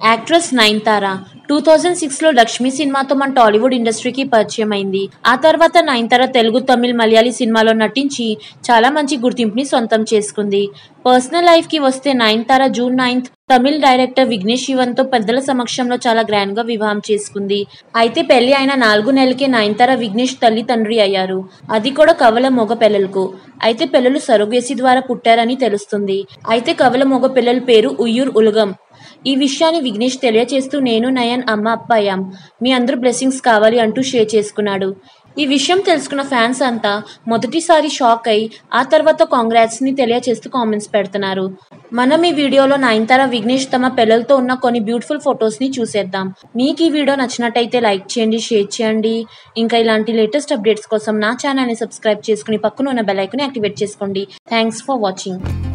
actress Nayanthara two thousand సిక్స్లో లక్ష్మి సినిమాతో మన టాలీవుడ్ ఇండస్ట్రీకి పరిచయం అయింది ఆ తర్వాత నయనతార తెలుగు తమిళ్ మలయాళీ సినిమాలో నటించి చాలా మంచి గుర్తింపుని సొంతం చేసుకుంది పర్సనల్ లైఫ్కి వస్తే Nayanthara June ninth Tamil director Vignesh శివన్తో పెద్దల సమక్షంలో చాలా గ్రాండ్గా వివాహం చేసుకుంది అయితే పెళ్లి అయిన నాలుగు నెలలకే నయనతార విఘ్నేష్ తల్లి తండ్రి అయ్యారు అది కూడా కవల మొగ పిల్లలకు అయితే పిల్లలు సరోగేసి ద్వారా పుట్టారని తెలుస్తుంది అయితే కవల మొగ పిల్లల పేరు ఉయ్యూర్ ఉలగం ఈ విషయాన్ని విఘ్నేష్ తెలియచేస్తూ నేను నయన్ అమ్మ అప్పయ్యాం మీ అందరూ బ్లెస్సింగ్స్ కావాలి అంటూ షేర్ చేసుకున్నాడు ఈ విషయం తెలుసుకున్న ఫ్యాన్స్ అంతా మొదటిసారి షాక్ అయి ఆ తర్వాత కాంగ్రాట్స్ ని తెలియచేస్తూ కామెంట్స్ పెడుతున్నారు మనం ఈ వీడియోలో నయనతార విఘ్నేష్ తమ పిల్లలతో ఉన్న కొన్ని బ్యూటిఫుల్ ఫొటోస్ ని చూసేద్దాం మీకు ఈ వీడియో నచ్చినట్టయితే లైక్ చేయండి షేర్ చేయండి ఇంకా ఇలాంటి లేటెస్ట్ అప్డేట్స్ కోసం నా ఛానల్ని సబ్స్క్రైబ్ చేసుకుని పక్కన ఉన్న బెల్ ఐకాన్ యాక్టివేట్ చేసుకోండి థ్యాంక్స్ ఫర్ వాచింగ్